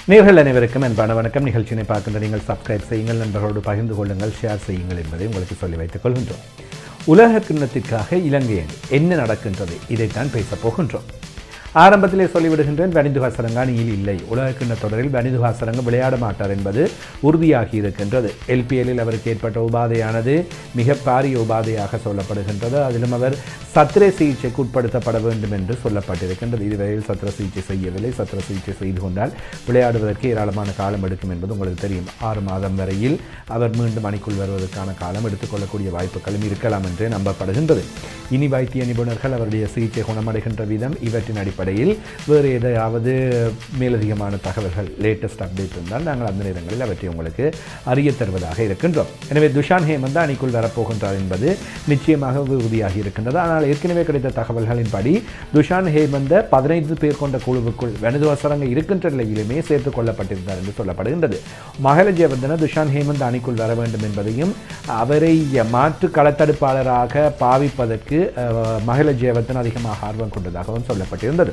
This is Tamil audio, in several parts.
நேர்கள் அனைவருக்கும் அன்பான வணக்கம் நிகழ்ச்சியினை பார்க்கின்ற நீங்கள் சப்ஸ்கிரைப் செய்யுங்கள் நண்பர்களோடு பகிர்ந்து கொள்ளுங்கள் ஷேர் செய்யுங்கள் என்பதை உங்களுக்கு சொல்லி வைத்துக் கொள்கின்றோம் உலக கிண்ணத்திற்காக இலங்கை அணி என்ன நடக்கின்றது இதைத்தான் பேசப் போகின்றோம் ஆரம்பத்திலே சொல்லிவிடுகின்றேன் வனிதுகாசரங்க அணியில் இல்லை உலக கிண்ண தொடரில் வனிதுகாசரங்க விளையாட மாட்டார் என்பது உறுதியாகி இருக்கின்றது எல்பிஎல்லில் அவருக்கு ஏற்பட்ட உபாதையானது மிக பாரிய உபாதையாக சொல்லப்படுகின்றது அதிலும் அவர் சத்திர சிகிச்சைக்கு உட்படுத்தப்பட வேண்டும் என்று சொல்லப்பட்டிருக்கின்றது இதுவரையில் சத்திர சிகிச்சை செய்யவில்லை சத்திர சிகிச்சை செய்து கொண்டால் விளையாடுவதற்கு ஏராளமான காலம் எடுக்கும் என்பது உங்களுக்கு தெரியும் ஆறு மாதம் வரையில் அவர் மீண்டும் அணிக்குள் வருவதற்கான காலம் எடுத்துக்கொள்ளக்கூடிய வாய்ப்புகளும் இருக்கலாம் என்றே நம்பப்படுகின்றது இனி வைத்திய நிபுணர்கள் அவருடைய சிகிச்சை குணமடைகின்ற விதம் இவற்றின் அடிப்படையில் வேறு ஏதாவது மேலதிகமான தகவல்கள் லேட்டஸ்ட் அப்டேட் இருந்தால் நாங்கள் அந்த நேரங்களில் அவற்றை உங்களுக்கு அறிய தருவதாக இருக்கின்றோம் எனவே துஷான் ஹேமந்த் அணிக்குள் வரப்போகின்றார் என்பது நிச்சயமாக உறுதியாகி இருக்கின்றது ஆனால் ஏற்கனவே கிடைத்த தகவல்களின்படி துஷான் ஹேமந்த பதினைந்து பேர் கொண்ட குழுவுக்குள் வனதுவசரங்க இருக்கின்ற நிலையிலுமே சேர்த்துக் கொள்ளப்பட்டிருந்தார் என்று சொல்லப்படுகின்றது மகள ஜெயவர்தன துஷான் ஹேமந்த் அணிக்குள் வர வேண்டும் என்பதையும் அவரை மாற்று களத்தடுப்பாளராக பாவிப்பதற்கு அஹ், மகள ஜெயவர்தன் அதிகமாக ஆர்வம் கொண்டதாகவும் சொல்லப்பட்டிருந்தது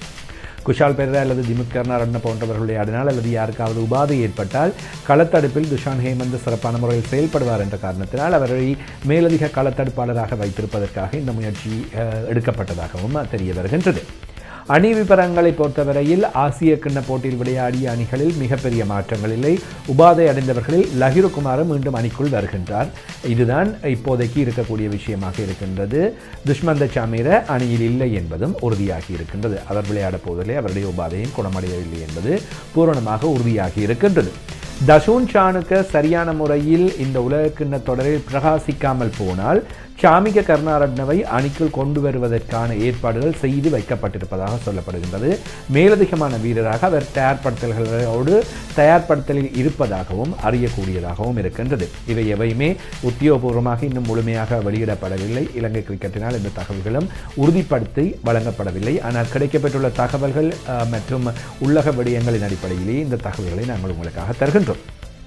குஷால் பெரா அல்லது திமுத் கர்ணாரட்ன போன்றவர்களுடைய அடினால் அல்லது யாருக்காவது உபாதை ஏற்பட்டால் களத்தடுப்பில் துஷான் ஹேமந்த் சிறப்பான முறையில் செயல்படுவார் என்ற காரணத்தினால் அவரை மேலதிக களத்தடுப்பாளராக வைத்திருப்பதற்காக இந்த முயற்சி அஹ், எடுக்கப்பட்டதாகவும் தெரிய வருகின்றது அணி விவரங்களை பொறுத்தவரையில் ஆசிய கிண்ண போட்டியில் விளையாடிய அணிகளில் மிகப்பெரிய மாற்றங்கள் இல்லை உபாதை அடைந்தவர்களில் லஹிருகுமார் மீண்டும் அணிக்குள் வருகின்றார் இதுதான் இப்போதைக்கு இருக்கக்கூடிய விஷயமாக இருக்கின்றது துஷ்மந்த சாமீர அணியில் இல்லை என்பதும் உறுதியாகி இருக்கின்றது அவர் விளையாட போவதில்லை அவருடைய உபாதையும் குணமடையவில்லை என்பது பூரணமாக உறுதியாகி இருக்கின்றது தசூன் சானுக்க சரியான முறையில் இந்த உலகக்கிண்ண தொடரில் பிரகாசிக்காமல் போனால் சாமிக கருணாரட்னவை அணிக்குள் கொண்டு வருவதற்கான ஏற்பாடுகள் செய்து வைக்கப்பட்டிருப்பதாக சொல்லப்படுகின்றது மேலதிகமான வீரராக அவர் தயார்படுத்தல்களோடு தயார்படுத்தலில் இருப்பதாகவும் அறியக்கூடியதாகவும் இருக்கின்றது இவை எவையுமே உத்தியோகபூர்வமாக இன்னும் முழுமையாக வெளியிடப்படவில்லை இலங்கை கிரிக்கெட்டினால் இந்த தகவல்களும் உறுதிப்படுத்தி வழங்கப்படவில்லை ஆனால் கிடைக்கப்பெற்றுள்ள தகவல்கள் அஹ், மற்றும் உள்ளக விடயங்களின் அடிப்படையிலேயே இந்த தகவல்களை நாங்கள் உங்களுக்காக தருகின்றோம்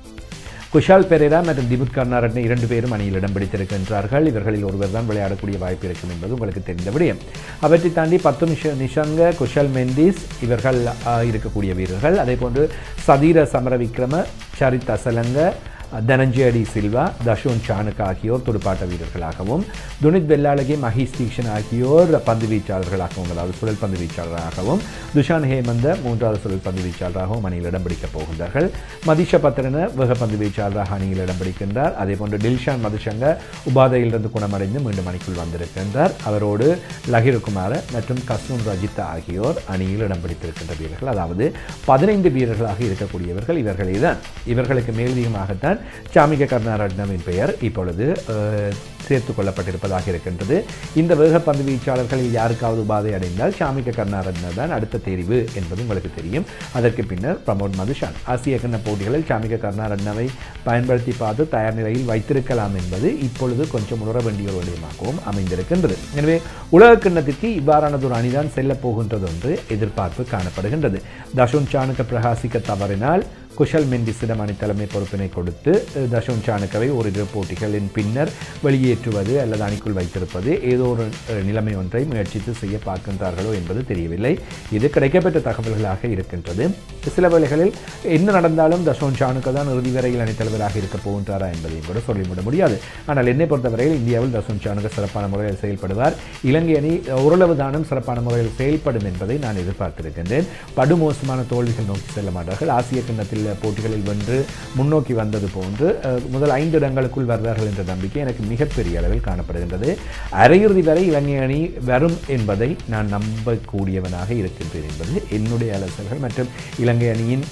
குஷால் பெரேரா மற்றும் திமுத் கர்ணாரட்ன இரண்டு பேரும் அணியில் இடம் பிடித்திருக்கின்றார்கள் இவர்களில் ஒருவர் தான் விளையாடக்கூடிய வாய்ப்பு இருக்கும் என்பது உங்களுக்கு தெரிந்த விடயம் அவற்றை தாண்டி பத்து நிஷ நிஷங்க குஷல் மெண்டிஸ் இவர்கள் ஆஹ், இருக்கக்கூடிய வீரர்கள் அதே போன்று சதீர சமரவிக்ரம சரித் அசலங்க தனஞ்சயடி சில்வா தஷோன் சானுக் ஆகியோர் துடுப்பாட்ட வீரர்களாகவும் துனித் வெள்ளாளகி மஹீஷ் தீக்ஷன் ஆகியோர் பந்து வீச்சாளர்களாகவும் அதாவது சுழல் பந்து வீச்சாளராகவும் துஷான் ஹேமந்த மூன்றாவது சுழல் பந்து வீச்சாளராகவும் அணியில் இடம் பிடிக்கப் போகின்றார்கள் மதிஷ பத்திரன வேக பந்து வீச்சாளராக அணியில் இடம் பிடிக்கின்றார் அதே போன்று டில்ஷான் மதுஷங்க உபாதையிலிருந்து குணமடைந்து மீண்டும் அணிக்குள் வந்திருக்கின்றார் அவரோடு லஹிருகுமார மற்றும் கஸ்னூன் ரஜிதா ஆகியோர் அணியில் இடம் பிடித்திருக்கின்ற வீரர்கள் அதாவது பதினைந்து வீரர்களாக இருக்கக்கூடியவர்கள் இவர்களே தான் இவர்களுக்கு மேலதிகமாகத்தான் சாமிக கருணாரட்னவின் பெயர் இப்பொழுது அஹ், சேர்த்துக் கொள்ளப்பட்டிருப்பதாக இருக்கின்றது இந்த வேகப்பந்து வீச்சாளர்களில் யாருக்காவது உபாதை அடைந்தால் சாமிக கருணாரட்ன தான் அடுத்த தெரிவு என்பது உங்களுக்கு தெரியும் அதற்கு பின்னர் பிரமோத் மதுஷான் ஆசிய கிண்ண போட்டிகளில் சாமிக கருணாரட்னவை பயன்படுத்தி பார்த்து தயார் நிலையில் வைத்திருக்கலாம் என்பது இப்பொழுது கொஞ்சம் உணர வேண்டிய ஒரு விடயமாகவும் அமைந்திருக்கின்றது எனவே உலக கிண்ணத்திற்கு இவ்வாறானது ஒரு அணிதான் செல்லப் போகின்றது என்று எதிர்பார்ப்பு காணப்படுகின்றது தஷுன் சாணுக்க பிரகாசிக்க தவறினால் குஷல் மெண்டிஸிடம் அணி தலைமை பொறுப்பினை கொடுத்து அஹ், தஷுன் சாணுக்கவை ஓரிரு போட்டிகளின் பின்னர் வெளியேற்றுவது அல்லது அணிக்குள் வைத்திருப்பது ஏதோ ஒரு அஹ், நிலைமை ஒன்றை முயற்சித்து செய்ய பார்க்கின்றார்களோ என்பது தெரியவில்லை இது கிடைக்கப்பெற்ற தகவல்களாக இருக்கின்றது சில வேளைகளில் என்ன நடந்தாலும் தஷோன் சாணுக்க தான் இறுதி வரையில் அணித்தலைவராக இருக்க போகின்றாரா என்பதையும் கூட சொல்லிவிட முடியாது ஆனால் என்னை பொறுத்தவரையில் இந்தியாவில் தஷோன் சாணுக்க சிறப்பான முறையில் செயல்படுவார் இலங்கை அணி ஓரளவு தானும் சிறப்பான முறையில் செயல்படும் என்பதை நான் எதிர்பார்த்திருக்கின்றேன் படுமோசமான தோல்விகள் நோக்கி செல்ல மாட்டார்கள் ஆசிய கிண்ணத்தில் போட்டிகளில் வென்று முன்னோக்கி வந்தது போன்று அஹ், முதல் ஐந்து இடங்களுக்குள் வருவார்கள் என்ற நம்பிக்கை எனக்கு மிகப்பெரிய அளவில் காணப்படுகின்றது அரையிறுதி வரை இலங்கை அணி வரும் என்பதை நான் நம்பக்கூடியவனாக இருக்கின்றேன் என்பது என்னுடைய அலசல்கள் மற்றும் இலங்கை அணியின்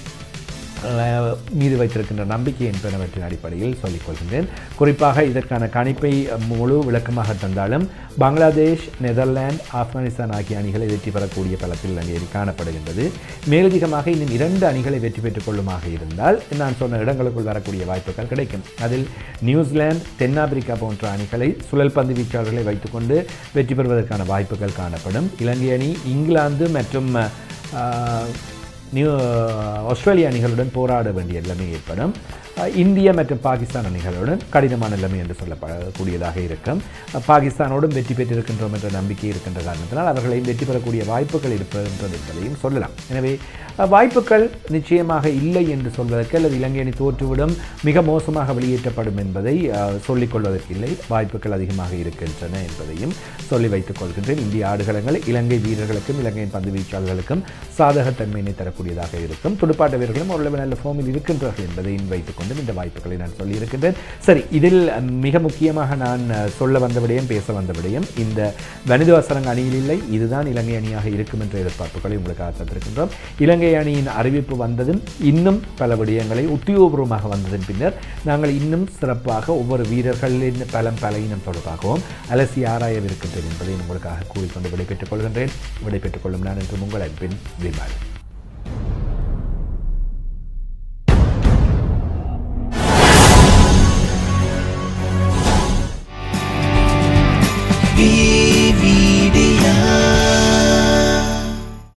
அஹ், மீது வைத்திருக்கின்ற நம்பிக்கை என்பனவற்றின் அடிப்படையில் சொல்லிக் கொள்கின்றேன் குறிப்பாக இதற்கான கணிப்பை முழு விளக்கமாக தந்தாலும் பங்களாதேஷ் நெதர்லாந்து ஆப்கானிஸ்தான் ஆகிய அணிகளை வெற்றி பெறக்கூடிய பலத்தில் இலங்கை அணி காணப்படுகின்றது மேலதிகமாக இன்னும் இரண்டு அணிகளை வெற்றி பெற்றுக் கொள்ளுமாக இருந்தால் நான் சொன்ன இடங்களுக்குள் வரக்கூடிய வாய்ப்புகள் கிடைக்கும் அதில் நியூசிலாந்து தென்னாப்பிரிக்கா போன்ற அணிகளை சுழல் பந்து வீச்சாளர்களை வைத்துக்கொண்டு வெற்றி பெறுவதற்கான வாய்ப்புகள் காணப்படும் இலங்கை அணி இங்கிலாந்து மற்றும் அஹ், நியூ ஆஸ்திரேலிய அணிகளுடன் போராட வேண்டிய நிலைமை ஏற்படும் அஹ், இந்திய மற்றும் பாகிஸ்தான் அணிகளுடன் கடினமான நிலைமை என்று சொல்லப்படக்கூடியதாக இருக்கும் அஹ், பாகிஸ்தானோடும் வெற்றி பெற்றிருக்கின்றோம் என்ற நம்பிக்கை இருக்கின்ற காரணத்தினால் அவர்களையும் வெற்றி பெறக்கூடிய வாய்ப்புகள் இருக்கின்றது என்பதையும் சொல்லலாம் எனவே அஹ், வாய்ப்புகள் நிச்சயமாக இல்லை என்று சொல்வதற்கு அல்லது இலங்கை அணி தோற்றுவிடும் மிக மோசமாக வெளியேற்றப்படும் என்பதை அஹ், சொல்லிக் கொள்வதற்கு இல்லை வாய்ப்புகள் அதிகமாக இருக்கின்றன என்பதையும் சொல்லி வைத்துக் கொள்கின்றேன் இந்திய ஆடுகளங்கள் இலங்கை வீரர்களுக்கும் இலங்கையின் பந்து வீச்சாளர்களுக்கும் சாதகத்தன்மையினை தரக்கூடியதாக இருக்கும் துடுப்பாட்ட வீரர்களும் ஓரளவு நல்ல ஃபார்மில் இருக்கின்றார்கள் என்பதையும் வைத்துக் கொண்டு இந்த வாய்ப்புகளை நான் சொல்லியிருக்கின்றேன் சரி இதில் அஹ், மிக முக்கியமாக நான் அஹ், சொல்ல வந்த விடயம் பேச வந்த விடயம் இந்த வனிதவசரங்க அணியில் இல்லை இதுதான் இலங்கை அணியாக இருக்கும் என்ற எதிர்பார்ப்புகளை உங்களுக்காக தந்திருக்கின்றோம் இலங்கை அணியின் அறிவிப்பு வந்ததும் இன்னும் பல விடயங்களை உத்தியோகபூர்வமாக வந்ததன் பின்னர் நாங்கள் இன்னும் சிறப்பாக ஒவ்வொரு வீரர்களின் பலம் பலையினம் தொடர்பாகவும் அலசி ஆராயவிருக்கின்றேன் என்பதை உங்களுக்காக கூறிக்கொண்டு விடைபெற்றுக் கொள்கின்றேன் விடைபெற்றுக் கொள்ளும் நான் என்று உங்கள் அன்பின் விமல் Be